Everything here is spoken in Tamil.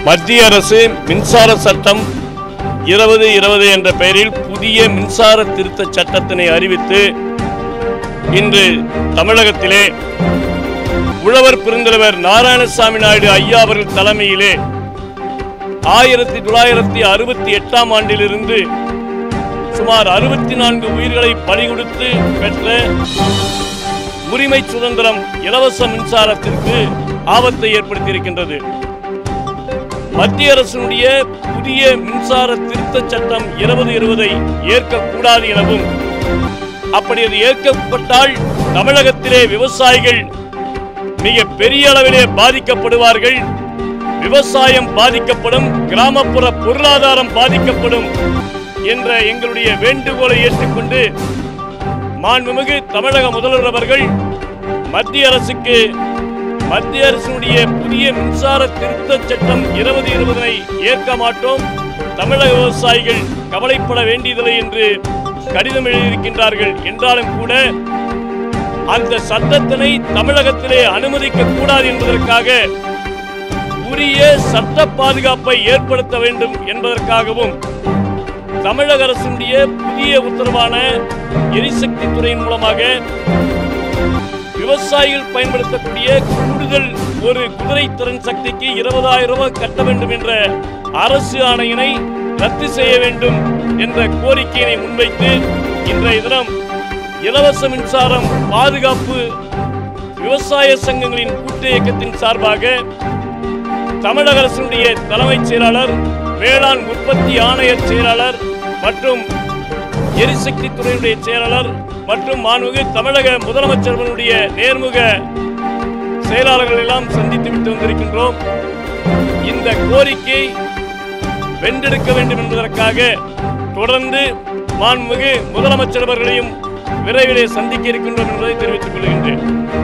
மத்திய அரசு மின்சார சட்டம் இருபது இருபது என்ற பெயரில் புதிய மின்சார திருத்த சட்டத்தினை அறிவித்து இன்று தமிழகத்திலே உழவர் பெருந்தலைவர் நாராயணசாமி நாயுடு ஐயா அவர்கள் தலைமையிலே ஆயிரத்தி தொள்ளாயிரத்தி அறுபத்தி எட்டாம் ஆண்டிலிருந்து சுமார் அறுபத்தி நான்கு உயிர்களை பலி கொடுத்து பெற்ற உரிமை சுதந்திரம் இலவச மின்சாரத்திற்கு ஆபத்தை ஏற்படுத்தியிருக்கின்றது மத்திய அரசினுடைய புதிய மின்சார திருத்த சட்டம் இருபது இருபதை ஏற்கக்கூடாது எனவும் அப்படி அது ஏற்கப்பட்டால் தமிழகத்திலே விவசாயிகள் மிக பெரிய அளவிலே பாதிக்கப்படுவார்கள் விவசாயம் பாதிக்கப்படும் கிராமப்புற பொருளாதாரம் பாதிக்கப்படும் என்ற எங்களுடைய வேண்டுகோளை ஏற்றுக்கொண்டு மாண்புமிகு தமிழக முதல்வர் அவர்கள் மத்திய அரசுக்கு மத்திய அரசினுடைய புதிய மின்சார திருத்த சட்டம் இருபது இருபதனை ஏற்க மாட்டோம் தமிழக விவசாயிகள் கவலைப்பட வேண்டியதில்லை என்று கடிதம் எழுதியிருக்கின்றார்கள் என்றாலும் கூட அந்த சட்டத்தினை தமிழகத்திலே அனுமதிக்க கூடாது என்பதற்காக உரிய சட்ட பாதுகாப்பை ஏற்படுத்த வேண்டும் என்பதற்காகவும் தமிழக அரசினுடைய புதிய உத்தரவான எரிசக்தி துறையின் மூலமாக விவசாயிகள் பயன்படுத்தக்கூடிய கூடுதல் ஒரு குதிரை திறன் சக்திக்கு இருபதாயிரம் ரூபாய் கட்ட வேண்டும் என்ற அரசு ஆணையினை ரத்து செய்ய வேண்டும் என்ற கோரிக்கையினை முன்வைத்து இன்றைய தினம் இலவச மின்சாரம் பாதுகாப்பு விவசாய சங்கங்களின் கூட்டு இயக்கத்தின் சார்பாக தமிழக அரசினுடைய தலைமைச் செயலாளர் வேளாண் உற்பத்தி ஆணைய செயலாளர் மற்றும் எரிசக்தி துறையுடைய செயலாளர் மற்றும் மாண்புமிகு தமிழக முதலமைச்சர்களுடைய நேர்முக செயலாளர்கள் எல்லாம் சந்தித்து விட்டு வந்திருக்கின்றோம் இந்த கோரிக்கை வென்றெடுக்க வேண்டும் என்பதற்காக தொடர்ந்து மாண்புமிகு முதலமைச்சர் அவர்களையும் விரைவிலே சந்திக்க இருக்கின்றோம் என்பதை தெரிவித்துக் கொள்கின்றேன்